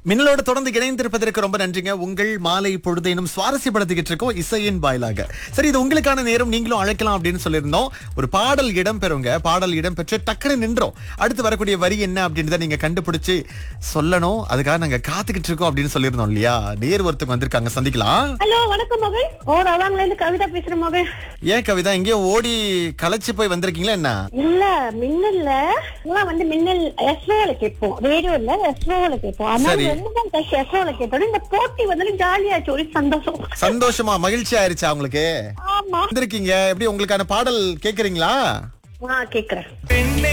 மின்னலோடு தொடர்ந்து இணைந்திருப்பதற்கு ரொம்ப நன்றிங்க உங்கள் மாலை பொழுதையினும் சுவாரஸ்யப்படுத்திக்கிட்டு இருக்கோம் இசையின் வாயிலாக சரி இது உங்களுக்கான நேரம் நீங்களும் அழைக்கலாம் அப்படின்னு சொல்லியிருந்தோம் ஒரு பாடல் இடம் பெறுங்க பாடல் இடம் பெற்று டக்குனு நின்றோம் அடுத்து வரக்கூடிய வரி என்ன அப்படின்றத நீங்க கண்டுபிடிச்சு சொல்லணும் அதுக்காக நாங்க காத்துக்கிட்டு இருக்கோம் அப்படின்னு சொல்லியிருந்தோம் இல்லையா நேர் ஒருத்தங்க வந்திருக்காங்க சந்திக்கலாம் ஹலோ வணக்கம் மகள் ஓ ரவாங்கல இருந்து கவிதா பேசுறேன் மகள் ஏன் கவிதா எங்கேயோ ஓடி களைச்சு போய் வந்திருக்கீங்களா என்ன இல்ல மின்னல்ல எல்லாம் வந்து மின்னல் எஸ்ஓல கேட்போம் ரேடியோல எஸ்ஓல கேட்போம் ஆனா சரி. ரெண்டு தான் கட்சி எஸ்ஓல கேட்டோம் இந்த போட்டி வந்து ஜாலியாச்சு ஒரு சந்தோஷம் சந்தோஷமா மகிழ்ச்சி ஆயிருச்சா உங்களுக்கு ஆமா வந்திருக்கீங்க எப்படி உங்களுக்கான பாடல் கேக்குறீங்களா ஆ கேக்குறேன்